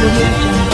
audio jungle.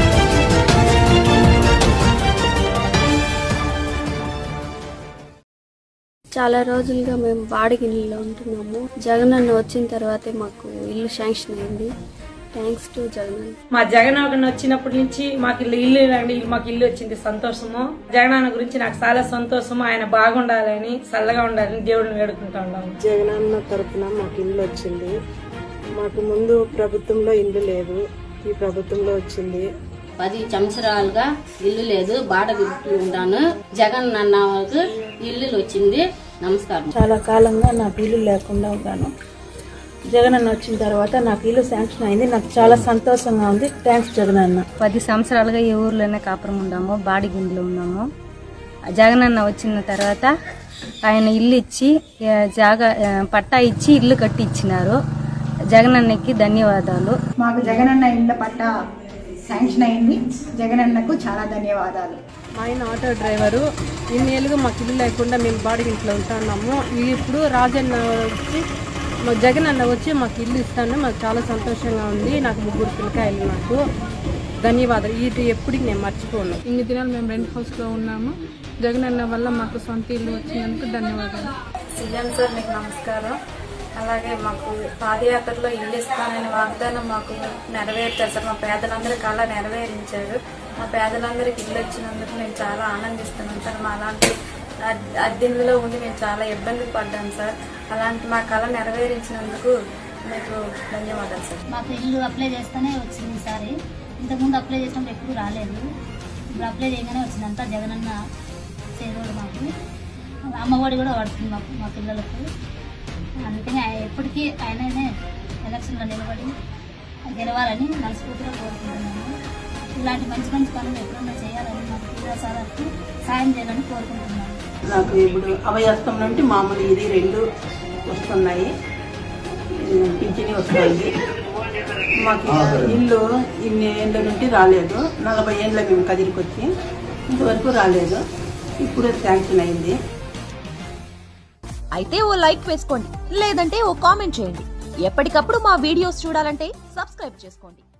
చాలా రోజులుగా మేము బాడిగ ఇల్లులో ఉంటున్నాము జగన్ అన్న వచ్చిన తర్వాతే మాకు ఇల్లు శాంక్షన్ అయింది థ్యాంక్స్ టు జగన్ అన్న మా జగన్ వచ్చినప్పటి నుంచి మాకు ఇల్లు ఇల్లు రండి మాకు ఇల్లు వచ్చింది సంతోషము జగనన్న గురించి నాకు చాలా సంతోషము ఆయన బాగుండాలని చల్లగా ఉండాలని దేవుడిని వేడుకుంటా ఉన్నాము జగనన్న తరపున మాకు ఇల్లు వచ్చింది మాకు ముందు ప్రభుత్వంలో ఇల్లు లేదు ఈ ప్రభుత్వంలో వచ్చింది పది సంవత్సరాలుగా ఇల్లు లేదు బాట ఉంటాను జగన్ అన్నకు ఇల్లు వచ్చింది నమస్కారం చాలా కాలంగా నాకు ఇల్లు లేకుండా ఉన్నాను జగన్ అన్న వచ్చిన తర్వాత నాకు ఇల్లు శాంక్షన్ అయింది నాకు చాలా సంతోషంగా ఉంది థ్యాంక్స్ జగన్ అన్న పది సంవత్సరాలుగా ఈ ఊర్లోనే కాపురం ఉన్నాము బాడిగిండ్లో ఉన్నాము జగనన్న వచ్చిన తర్వాత ఆయన ఇల్లు ఇచ్చి ఆ, జాగా ఆ, పట్టా ఇచ్చి ఇల్లు కట్టి ఇచ్చినారు జగనన్నకి ధన్యవాదాలు మాకు జగనన్న ఇళ్ళ పట్ట శాంక్షన్ అయింది జగనన్నకు చాలా ధన్యవాదాలు మా ఆయన ఆటో డ్రైవరు ఇన్నేళ్ళుగా మాకు ఇల్లు లేకుండా మేము బాడిగింట్లో ఉంటున్నాము ఇప్పుడు రాజన్న వచ్చి మా జగన్ అన్న వచ్చి మాకు ఇల్లు ఇస్తాను మాకు చాలా సంతోషంగా ఉంది నాకు ముగ్గురు పిల్లకాయలు నాకు ధన్యవాదాలు ఇది ఎప్పటికి నేను మర్చిపోను ఇన్ని దినాలు మేము రెంట్ హౌస్లో ఉన్నాము జగన్ అన్న వల్ల మాకు సొంత ఇల్లు వచ్చినందుకు ధన్యవాదాలు సీఎం సార్ మీకు నమస్కారం అలాగే మాకు పాదయాత్రలో ఇల్లు ఇస్తానని వాగ్దానం మాకు నెరవేర్చారు సార్ మా పేదలందరికీ అలా నెరవేరించారు మా పేదలందరికీ ఇల్లు వచ్చినందుకు నేను చాలా ఆనందిస్తున్నాను సార్ మా అలాంటి అద్- అద్దెంలో ఉండి మేము చాలా ఇబ్బంది పడ్డాం సార్ అలాంటి మా కళ నెరవేరించినందుకు మీకు ధన్యవాదాలు సార్ మాకు ఇల్లు అప్లై చేస్తేనే వచ్చింది ఈసారి ఇంతకుముందు అప్లై చేసినప్పుడు ఎప్పుడు రాలేదు ఇప్పుడు అప్లై చేయగానే వచ్చింది అంతా జగనన్న చేదోడు మాకు అమ్మఒడి కూడా పడుతుంది మాకు మా పిల్లలకు అందుకని ఆయన ఎప్పటికీ ఆయననే ఎలక్షన్లో నిలబడి గెలవాలని మనస్ఫూర్తిగా కోరుకుంటున్నాను ఇలాంటి మంచి మంచి పనులు ఎప్పుడన్నా చేయాలని మాకు తీవ్ర సార్లకు సాయం చేయాలని కోరుకుంటున్నాను నాకు ఇప్పుడు అభయస్తం నుండి మామూలు ఇది రెండు వస్తున్నాయి పింఛని వస్తుంది మాకు ఇల్లు ఇన్ని ఏళ్ళ నుండి రాలేదు నలభై ఏళ్ళ మేము కదిరికి వచ్చి ఇంతవరకు రాలేదు ఇప్పుడు శాంక్షన్ అయింది అయితే ఓ లైక్ వేసుకోండి లేదంటే ఓ కామెంట్ చేయండి ఎప్పటికప్పుడు మా వీడియోస్ చూడాలంటే సబ్స్క్రైబ్ చేసుకోండి